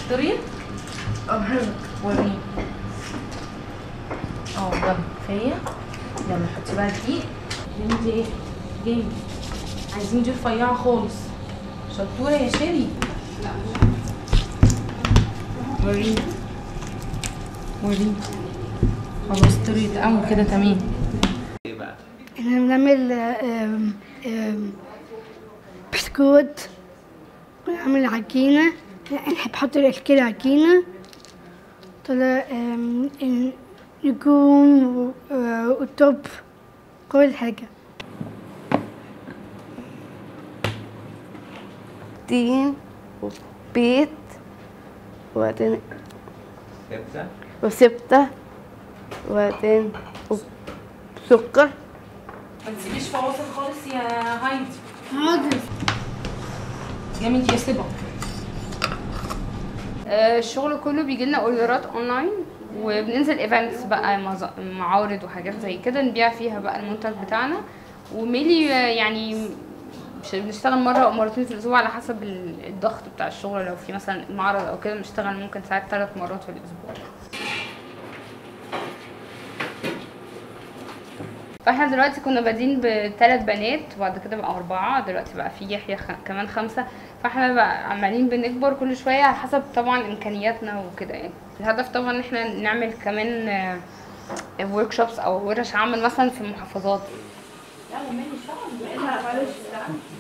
اشتريت وريني اه يلا كفايه يلا حطي بقى الدقيق انت ايه جامد عايزين دي رفيعه خالص شطوره يا شيري وريني وريني خلاص طريت قوي كده تمام ايه بقى احنا بنعمل آم، آم، بسكوت ونعمل عجينة احنا بنحط كده عجينة طلع آم، ال- نجوم و- آه، وطب كل حاجة تين وبيت وبعدين سبتة وسبتة وبعدين وسكر ما تسيبيش فواصل خالص يا هايدي حاضر جامد يا سبا آه، الشغل كله بيجي لنا اوردرات اونلاين وبننزل ايفنتس بقى مز- معارض وحاجات زي كده نبيع فيها بقى المنتج بتاعنا وميلي آه، يعني مش بنشتغل مرة أو مرتين في الأسبوع على حسب ال- الضغط بتاع الشغل لو في مثلا معرض أو كده بنشتغل ممكن ساعات ثلاث مرات في الأسبوع فاحنا دلوقتي كنا بادئين بثلاث بنات وبعد كده بقى أربعة دلوقتي بقى في يحيى خ... كمان خمسة فاحنا بقى عمالين بنكبر كل شوية على حسب طبعا إمكانياتنا وكده يعني الهدف طبعا إن احنا نعمل كمان ورك شوبس أو ورش عمل مثلا في المحافظات